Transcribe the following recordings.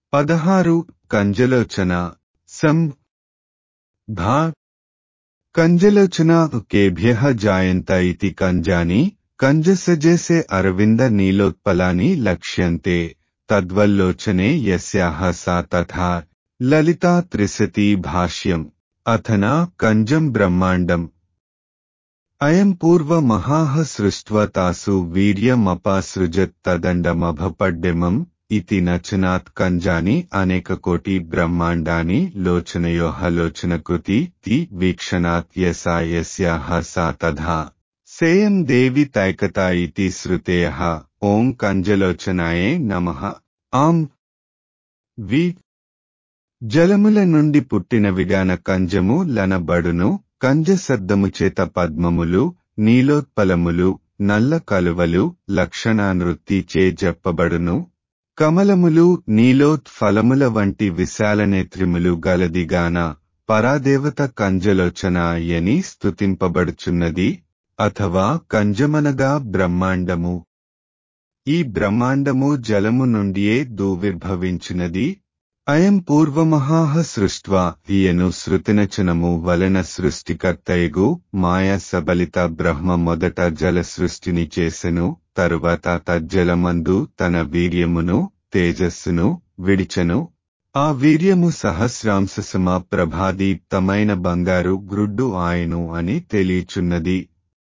పదహారు కంజలోచన సం భా కంజలోచన కేభ్య జాయంత ఇతి కంజాని కంజసజేసే అరవింద నీలోత్పలాని లక్ష్యంతే తద్వల్లోచనే యస్యాహ సా తథా లలితా త్రిశతి భాష్యం అథనా కంజం బ్రహ్మాండం అయం పూర్వమహాహ సృష్ట్వ తాసు వీర్యమపాసృజత్ తదండమభపడ్డెమం ఇతి నచనాత్ కంజాని అనేక కోటి బ్రహ్మాండాని లోచనయోహ లోచనకృతి తి వీక్షణాత్ యసా యస్యాహ సా తథా సేయం దేవి తైకత ఇతి శ్రుతేయః ఓం కంజలోచనాయే నమః ఆం వి జలముల నుండి పుట్టిన విగాన కంజము లనబడును కంజ శబ్దము చేత పద్మములు నీలోత్పలములు నల్ల కలువలు లక్షణానృత్తి చే చెప్పబడును కమలములు నీలోత్ఫలముల వంటి విశాల నేత్రిములు గలదిగాన పరాదేవత కంజలోచన అని స్తుతింపబడుచున్నది అథవా కంజమనగా బ్రహ్మాండము ఈ బ్రహ్మాండము జలము నుండియే దూవిర్భవించినది అయం పూర్వమహాహ సృష్ట్వా ఈయను శృతినచనము వలన సృష్టికర్తయగు మాయా సబలిత బ్రహ్మ మొదట జల సృష్టిని చేసెను తరువాత తజ్జలమందు తన వీర్యమును తేజస్సును విడిచెను ఆ వీర్యము సహస్రాంశసమ ప్రభాదీప్తమైన బంగారు గ్రుడ్డు ఆయను అని తెలియచున్నది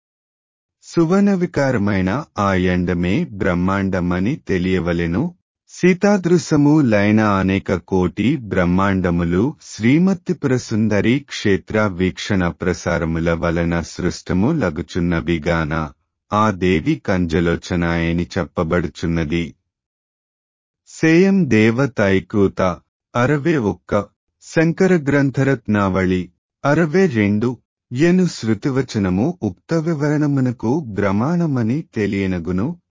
సువన వికారమైన ఆ ఎండమే బ్రహ్మాండమని తెలియవలెను సీతాదృశము లైన అనేక కోటి బ్రహ్మాండములు శ్రీమత్తిపుర సుందరి క్షేత్ర వీక్షణ ప్రసారముల వలన సృష్టము లగుచున్నవిగాన ఆ దేవి కంజలోచనాయని చెప్పబడుచున్నది సేయం దేవతైకూత అరవే ఒక్క శంకర గ్రంథరత్నావళి అరవే రెండు ఎను శృతివచనము ఉక్త వివరణమునకు బ్రహ్మాణమని తెలియనగును